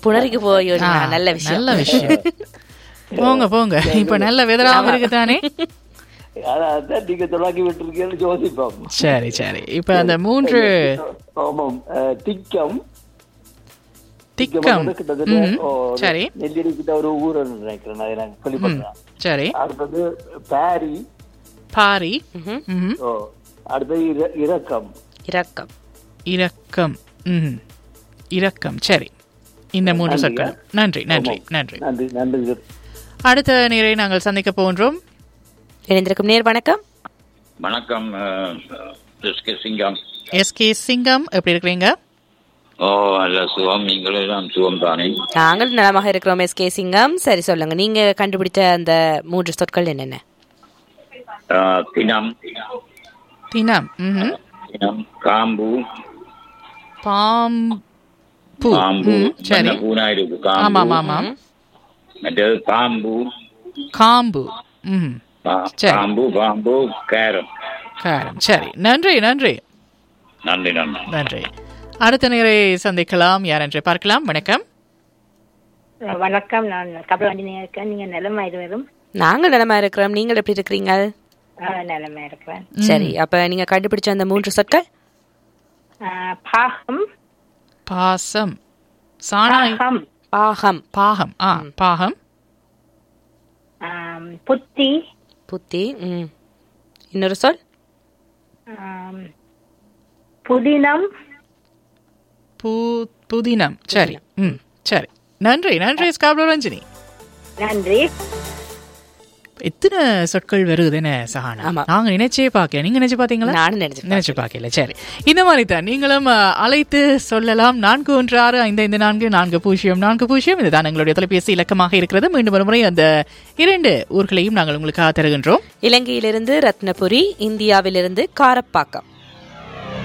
புணரிக்கு போய் ஒரு ஆ, நல்ல விஷயம் நல்ல விஷயம் போங்க போங்க இப்ப நல்ல வெதராம இருக்கு தானே அதான் நீங்க தொடங்கி விட்டுருக்கீங்கன்னு யோசிப்போம் சரி சரி இப்ப அந்த மூன்று ஆமாம் அஹ், திக்கம் திக்கம் வந்து கிட்டத்தட்ட ம், ஓ, சரி நெல்லியடி கிட்ட ஒரு ஊருன்னு நினைக்கிறேன் அதை நான் கேள்விப்பட்டேன் சரி அடுத்தது பாரி பாரி ம்ஹும். ம்ஹும். ஓ அடுத்தது இர- இரக்கம் இரக்கம் இரக்கம் ம்ஹும். இரக்கம் சரி இந்த மூன்று சொற்கள் நன்றி நன்றி நன்றி நன்றி நன்றி அடுத்த நீரை நாங்கள் சந்திக்க போன்றோம் இணைந்திருக்கும் நேர் வணக்கம் வணக்கம் S K Singam S K Singam எப்படி இருக்கிறீங்க ஓ அல்ல சுகம் நீங்களே தான் சுகம் தானே நாங்கள் நலமாக இருக்கிறோம் எஸ் கே சிங்கம் சரி சொல்லுங்க நீங்க கண்டுபிடிச்ச அந்த மூன்று சொற்கள் என்னென்ன ஆஹ், தினம் தினம் ம்ஹும். தினம் காம்பு பாம்பு பாம்பு ம், சரி வண்ண பூனா இருக்கு ஆமாம் காம்பு ஆமாம் மற்றது பாம்பு காம்பு ம் பா- சரி. பாம்பு பாம்பு கேரம் காரம் சரி நன்றி நன்றி நன்றி நன்றி நன்றி அடுத்த நேரை சந்திக்கலாம் யார் என்று பார்க்கலாம் வணக்கம் வணக்கம் நான் கபலவண்டி இருக்கேன் நீங்க நிலமா இருவரும் நாங்கள் நலமா இருக்கிறோம் நீங்கள் எப்படி இருக்கிறீங்க நிலமா இருக்கிறேன் சரி அப்ப நீங்க கண்டுபிடிச்ச அந்த மூன்று சொற்கள் ஆஹ் பாகம் பாசம் சாணாய் பாகம் பாகம் பாகம் ஆ பாகம் ஆம், புத்தி புத்தி ம் இன்னொரு சொல் ஆம், புதினம் பூ புதினம் சரி ம் சரி நன்றி நன்றி ஸ்காப்லோ ரஞ்சினி நன்றி எத்தனை சொற்கள் வருதுன்னு சஹானா ஆமா. நாங்க நினைச்சே பார்க்கல நீங்க நினைச்சு பாத்தீங்களா நானும் நினைச்சேன் நினைச்சு பார்க்கல சரி இந்த மாதிரி தான் நீங்களும் அஹ், அழைத்து சொல்லலாம் நான்கு ஒன்று ஆறு ஐந்து ஐந்து நான்கு நான்கு பூஜ்ஜியம் நான்கு பூஜ்ஜியம் இதுதான் எங்களுடைய தொலைபேசி இலக்கமாக இருக்கிறது மீண்டும் ஒரு முறை அந்த இரண்டு ஊர்களையும் நாங்கள் உங்களுக்காக தருகின்றோம் இலங்கையிலிருந்து ரத்னபுரி இந்தியாவிலிருந்து காரப்பாக்கம்